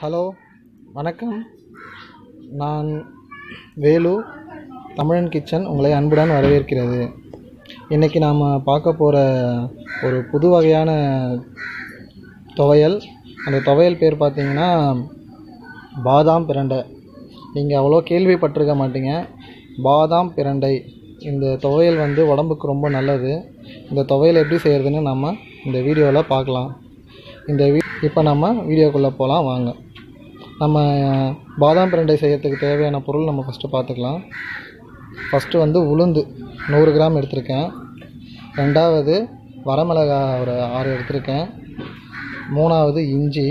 hello வணக்கம் நான் வேலு தமிழன் கிச்சன் உங்களை அன்புடன் வரவேற்கிறது இன்றைக்கி நாம் பார்க்க போகிற ஒரு புது வகையான துவையல் அந்த துவையல் பேர் பார்த்தீங்கன்னா பாதாம் பிரண்டை நீங்கள் அவ்வளோ கேள்விப்பட்டிருக்க மாட்டீங்க பாதாம் பிரண்டை இந்த துவையல் வந்து உடம்புக்கு ரொம்ப நல்லது இந்த துவையல் எப்படி செய்கிறதுன்னு நம்ம இந்த வீடியோவில் பார்க்கலாம் இந்த வீ இப்போ நம்ம வீடியோக்குள்ளே போகலாம் வாங்க நம்ம பாதாம் பிரண்டை செய்யறதுக்கு தேவையான பொருள் நம்ம ஃபஸ்ட்டு பார்த்துக்கலாம் ஃபஸ்ட்டு வந்து உளுந்து நூறு கிராம் எடுத்திருக்கேன் ரெண்டாவது வரமிளகா ஒரு ஆறு எடுத்திருக்கேன் மூணாவது இஞ்சி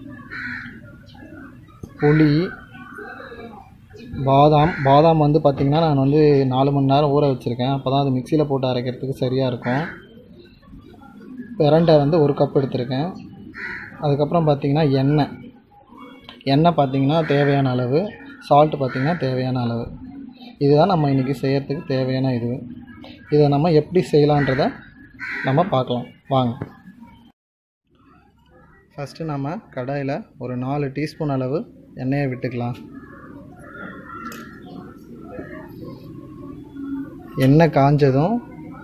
புளி பாதாம் பாதாம் வந்து பார்த்திங்கன்னா நான் வந்து நாலு மணி நேரம் ஊற வச்சுருக்கேன் அப்போ தான் அது மிக்சியில் போட்டு அரைக்கிறதுக்கு சரியாக இருக்கும் பிரண்டை வந்து ஒரு கப் எடுத்திருக்கேன் அதுக்கப்புறம் பார்த்திங்கன்னா எண்ணெய் எண்ணெய் பார்த்திங்கன்னா தேவையான அளவு சால்ட்டு பார்த்திங்கன்னா தேவையான அளவு இதுதான் நம்ம இன்றைக்கி செய்யறதுக்கு தேவையான இது இதை நம்ம எப்படி செய்யலான்றதை நம்ம பார்க்கலாம் வாங்க ஃபஸ்ட்டு நம்ம கடாயில் ஒரு நாலு டீஸ்பூன் அளவு எண்ணெயை விட்டுக்கலாம் எண்ணெய் காஞ்சதும்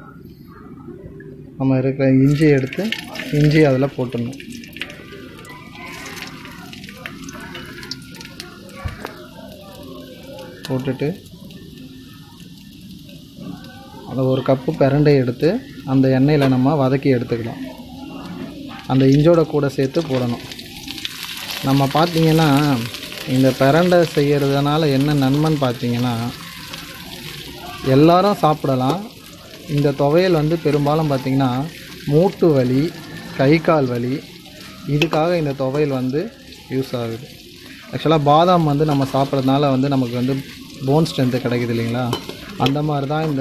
நம்ம இருக்கிற இஞ்சி எடுத்து இஞ்சி அதில் போட்டுடணும் போட்டுட்டு அதை ஒரு கப்பு பிரண்டை எடுத்து அந்த எண்ணெயில் நம்ம வதக்கி எடுத்துக்கலாம் அந்த இஞ்சோட கூட சேர்த்து போடணும் நம்ம பார்த்திங்கன்னா இந்த பிரண்டை செய்கிறதுனால என்ன நன்மைன்னு பார்த்தீங்கன்னா எல்லாரும் சாப்பிடலாம் இந்த துவையல் வந்து பெரும்பாலும் பார்த்திங்கன்னா மூட்டு வலி கை கால் வலி இதுக்காக இந்த துவையல் வந்து யூஸ் ஆகுது ஆக்சுவலாக பாதாம் வந்து நம்ம சாப்பிட்றதுனால வந்து நமக்கு வந்து போன் ஸ்ட்ரென்த்து கிடைக்குது இல்லைங்களா அந்த மாதிரி தான் இந்த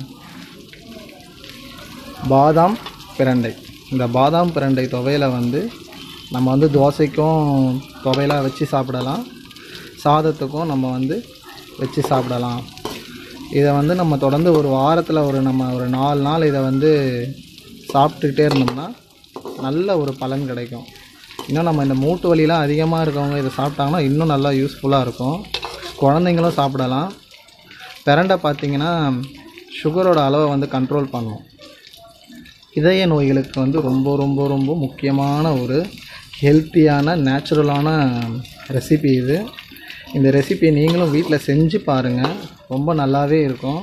பாதாம் பிரண்டை இந்த பாதாம் பிரண்டை துவையலை வந்து நம்ம வந்து தோசைக்கும் துவையலாக வச்சு சாப்பிடலாம் சாதத்துக்கும் நம்ம வந்து வச்சு சாப்பிடலாம் இதை வந்து நம்ம தொடர்ந்து ஒரு வாரத்தில் ஒரு நம்ம ஒரு நாலு நாள் இதை வந்து சாப்பிட்டுக்கிட்டே இருந்தோம்னா நல்ல ஒரு பலன் கிடைக்கும் இன்னும் நம்ம இந்த மூட்டு வலிலாம் அதிகமாக இருக்கவங்க இதை சாப்பிட்டாங்கன்னா இன்னும் நல்லா யூஸ்ஃபுல்லாக இருக்கும் குழந்தைங்களும் சாப்பிடலாம் பிரண்டை பார்த்திங்கன்னா சுகரோட அளவை வந்து கண்ட்ரோல் பண்ணும் இதய நோய்களுக்கு வந்து ரொம்ப ரொம்ப ரொம்ப முக்கியமான ஒரு ஹெல்த்தியான நேச்சுரலான ரெசிபி இது இந்த ரெசிபியை நீங்களும் வீட்டில் செஞ்சு பாருங்கள் ரொம்ப நல்லாவே இருக்கும்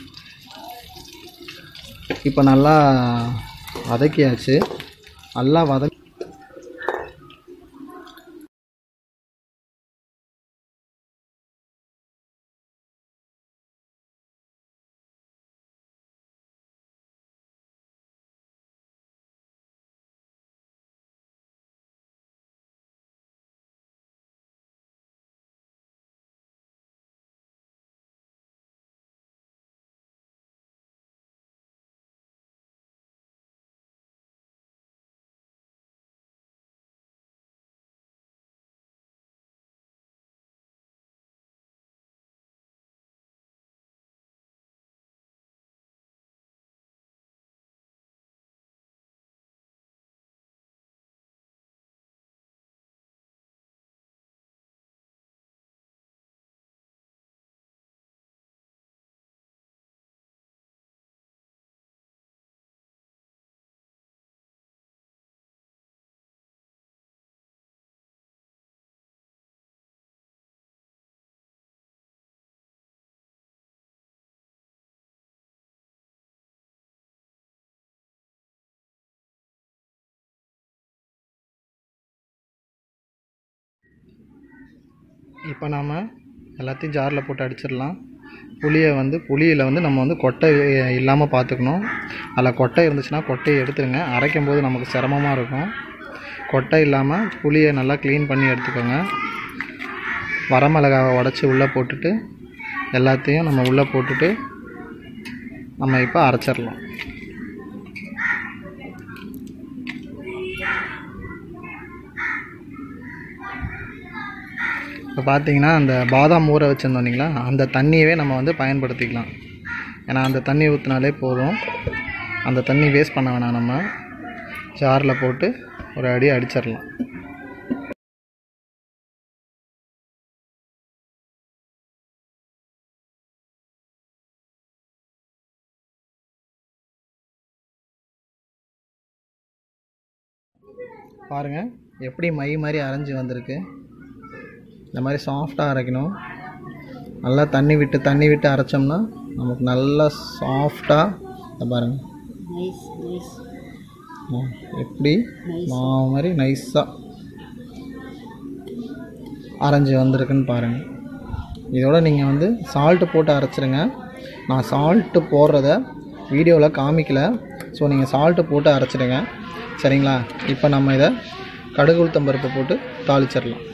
இப்போ நல்லா வதக்கியாச்சு நல்லா வதக் இப்போ நாம் எல்லாத்தையும் ஜாரில் போட்டு அடிச்சிடலாம் புளியை வந்து புளியில் வந்து நம்ம வந்து கொட்டை இல்லாமல் பார்த்துக்கணும் அதில் கொட்டை இருந்துச்சுன்னா கொட்டையை எடுத்துருங்க அரைக்கும் போது நமக்கு சிரமமாக இருக்கும் கொட்டை இல்லாமல் புளியை நல்லா க்ளீன் பண்ணி எடுத்துக்கோங்க வரமிளகாவை உடச்சி உள்ளே போட்டுட்டு எல்லாத்தையும் நம்ம உள்ளே போட்டுட்டு நம்ம இப்போ அரைச்சிடலாம் இப்போ பார்த்தீங்கன்னா அந்த பாதாம் ஊற வச்சுருந்தோம் இல்லைங்களா அந்த தண்ணியவே நம்ம வந்து பயன்படுத்திக்கலாம் ஏன்னா அந்த தண்ணி ஊற்றினாலே போதும் அந்த தண்ணி வேஸ்ட் பண்ண வேணாம் நம்ம ஜாரில் போட்டு ஒரு அடி அடிச்சிடலாம் பாருங்கள் எப்படி மை மாதிரி அரைஞ்சி வந்திருக்கு இந்த மாதிரி சாஃப்டாக அரைக்கணும் நல்லா தண்ணி விட்டு தண்ணி விட்டு அரைச்சோம்னா நமக்கு நல்லா சாஃப்டாக பாருங்கள் நைஸ் நைஸ் எப்படி மாவு மாதிரி நைஸாக அரைஞ்சி வந்திருக்குன்னு பாருங்கள் இதோட நீங்கள் வந்து சால்ட்டு போட்டு அரைச்சிருங்க நான் சால்ட்டு போடுறத வீடியோவில் காமிக்கல ஸோ நீங்கள் சால்ட்டு போட்டு அரைச்சிடுங்க சரிங்களா இப்போ நம்ம இதை கடுகு உளுத்தம் பருப்பை போட்டு தாளிச்சிடலாம்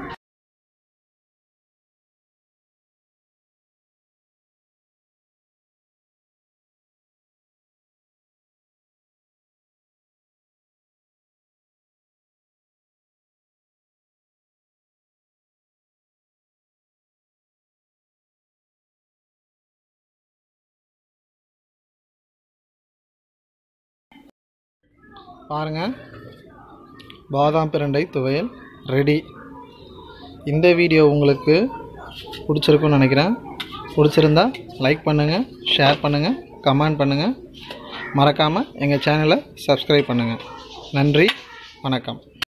பாருங்கள் பாதாம் பிரண்டை துவையல் ரெடி இந்த வீடியோ உங்களுக்கு பிடிச்சிருக்குன்னு நினைக்கிறேன் பிடிச்சிருந்தா லைக் பண்ணுங்கள் ஷேர் பண்ணுங்கள் கமெண்ட் பண்ணுங்கள் மறக்காமல் எங்கள் சேனலை சப்ஸ்கிரைப் பண்ணுங்கள் நன்றி வணக்கம்